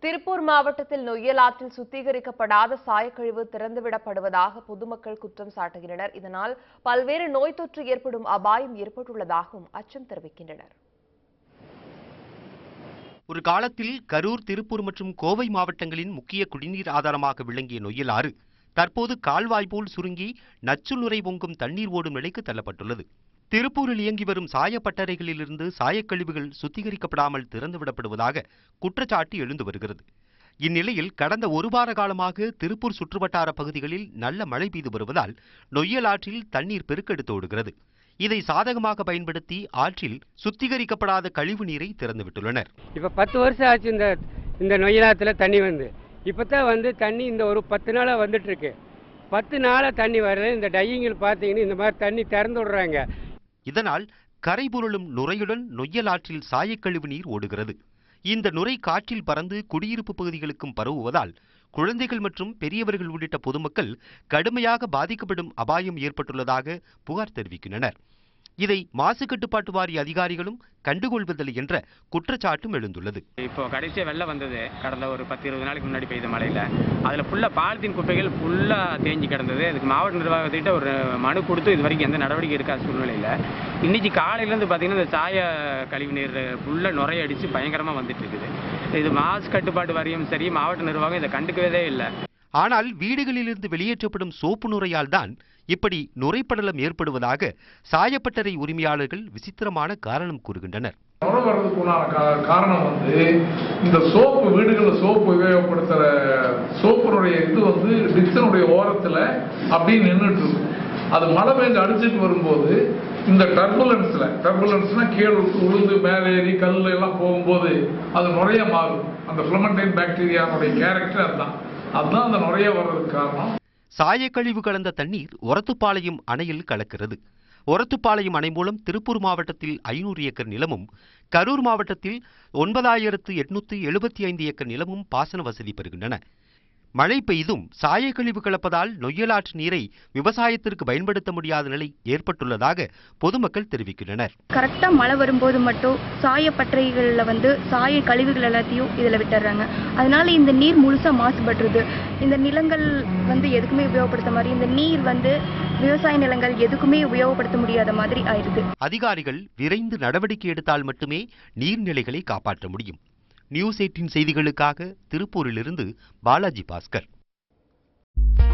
திருப்பூர் மாவட்டத்தில் நொய்யலாற்றில் சுத்திகரிக்கப்படாத சாயக்கழிவு திறந்துவிடப்படுவதாக பொதுமக்கள் குற்றம் சாட்டுகின்றனர் இதனால் பல்வேறு நோய் தொற்று ஏற்படும் அபாயம் ஏற்பட்டுள்ளதாகவும் அச்சம் தெரிவிக்கின்றனர் ஒரு காலத்தில் கரூர் திருப்பூர் மற்றும் கோவை மாவட்டங்களின் முக்கிய குடிநீர் ஆதாரமாக விளங்கிய நொய்யலாறு தற்போது கால்வாய் போல் சுருங்கி நச்சு நுரை பொங்கும் தண்ணீர் ஓடும் நிலைக்கு தள்ளப்பட்டுள்ளது திருப்பூரில் இயங்கி வரும் சாயப்பட்டறைகளிலிருந்து சாயக்கழிவுகள் சுத்திகரிக்கப்படாமல் திறந்துவிடப்படுவதாக குற்றச்சாட்டு எழுந்து வருகிறது இந்நிலையில் கடந்த ஒரு வார காலமாக திருப்பூர் சுற்றுவட்டார பகுதிகளில் நல்ல மழை பெய்து வருவதால் நொய்யலாற்றில் தண்ணீர் பெருக்கெடுத்து ஓடுகிறது இதை சாதகமாக பயன்படுத்தி ஆற்றில் சுத்திகரிக்கப்படாத கழிவு நீரை திறந்துவிட்டுள்ளனர் இப்போ பத்து வருஷம் ஆச்சு இந்த இந்த நொய்யலாத்தில் தண்ணி வந்து இப்போ தான் வந்து தண்ணி இந்த ஒரு பத்து நாளாக வந்துட்டுருக்கு பத்து நாளாக தண்ணி வரல இந்த டையிங்கில் பார்த்தீங்கன்னா இந்த மாதிரி தண்ணி திறந்து விடுறாங்க இதனால் கரைபுரளும் நுரையுடன் நொய்யலாற்றில் சாயக்கழிவு நீர் ஓடுகிறது இந்த நுரை காற்றில் பறந்து குடியிருப்பு பகுதிகளுக்கும் பரவுவதால் குழந்தைகள் மற்றும் பெரியவர்கள் உள்ளிட்ட பொதுமக்கள் கடுமையாக பாதிக்கப்படும் அபாயம் ஏற்பட்டுள்ளதாக புகார் தெரிவிக்கின்றனர் இதை மாசு கட்டுப்பாட்டு வாரிய அதிகாரிகளும் கண்டுகொள்வதில்லை என்ற குற்றச்சாட்டும் எழுந்துள்ளது இப்போ கடைசியாக வெள்ளம் வந்தது கடந்த ஒரு பத்து இருபது நாளைக்கு முன்னாடி பெய்த மழையில் அதில் ஃபுல்லாக பாலித்தீன் குப்பைகள் ஃபுல்லாக தேங்கி கிடந்தது அதுக்கு மாவட்ட நிர்வாகத்திட்ட ஒரு மனு கொடுத்து இது வரைக்கும் எந்த நடவடிக்கை இருக்காத சூழ்நிலையில் இன்னைக்கு காலையிலேருந்து பார்த்தீங்கன்னா இந்த சாய கழிவு நீர் ஃபுல்லாக நுரைய அடித்து பயங்கரமாக வந்துட்டு இருக்குது இது மாசு கட்டுப்பாட்டு வாரியம் சரி மாவட்ட நிர்வாகம் இதை கண்டுக்கவே இல்லை ஆனால் வீடுகளிலிருந்து வெளியேற்றப்படும் சோப்பு நுரையால் தான் இப்படி நுரைப்படலம் ஏற்படுவதாக சாயப்பட்டறை உரிமையாளர்கள் விசித்திரமான காரணம் கூறுகின்றனர் நுரை வர்றதுக்குண்டான கா- காரணம் வந்து இந்த சோப்பு வீடுகளில் சோப்பு உபயோகப்படுத்துகிற சோப்பினுடைய இது வந்து டிக்சனுடைய ஓரத்தில் அப்படியே நின்றுட்டு இருக்கும் அது மழை பெஞ்சு அடிச்சிட்டு வரும்போது இந்த டர்புலன்ஸில் டர்புலன்ஸ்னா கீழே உளுந்து மேலே ஏறி கல் எல்லாம் போகும்போது அது நுரைய மாறும் அந்த ஃபிளமண்டைன் பாக்டீரியாவுடைய கேரக்டர் அதுதான் அதுதான் அந்த நுரைய வர்றதுக்கு காரணம் சாயக்கழிவு கலந்த தண்ணீர் ஒரத்துப்பாளையம் அணையில் கலக்கிறது ஒரத்துப்பாளையம் அணை மூலம் திருப்பூர் மாவட்டத்தில் ஐநூறு ஏக்கர் நிலமும் கரூர் மாவட்டத்தில் ஒன்பதாயிரத்து எட்நூத்தி எழுபத்தி ஐந்து ஏக்கர் நிலமும் பாசன வசதி பெறுகின்றன மழை பெய்தும் சாயக்கழிவு கலப்பதால் நொய்யலாற்று நீரை விவசாயத்திற்கு பயன்படுத்த முடியாத நிலை ஏற்பட்டுள்ளதாக பொதுமக்கள் தெரிவிக்கின்றனர் கரெக்டாக மழை வரும்போது மட்டும் சாயப்பட்டறைகளில் வந்து சாய கழிவுகள் எல்லாத்தையும் இதில் விட்டுறாங்க அதனால இந்த நீர் முழுசாக மாசுபட்டுருது இந்த நிலங்கள் வந்து எதுக்குமே உபயோகப்படுத்த மாதிரி இந்த நீர் வந்து விவசாய நிலங்கள் எதுக்குமே உபயோகப்படுத்த முடியாத மாதிரி ஆயிடுது அதிகாரிகள் விரைந்து நடவடிக்கை எடுத்தால் மட்டுமே நீர்நிலைகளை காப்பாற்ற முடியும் நியூஸ் எயிட்டின் செய்திகளுக்காக திருப்பூரிலிருந்து பாலாஜி பாஸ்கர்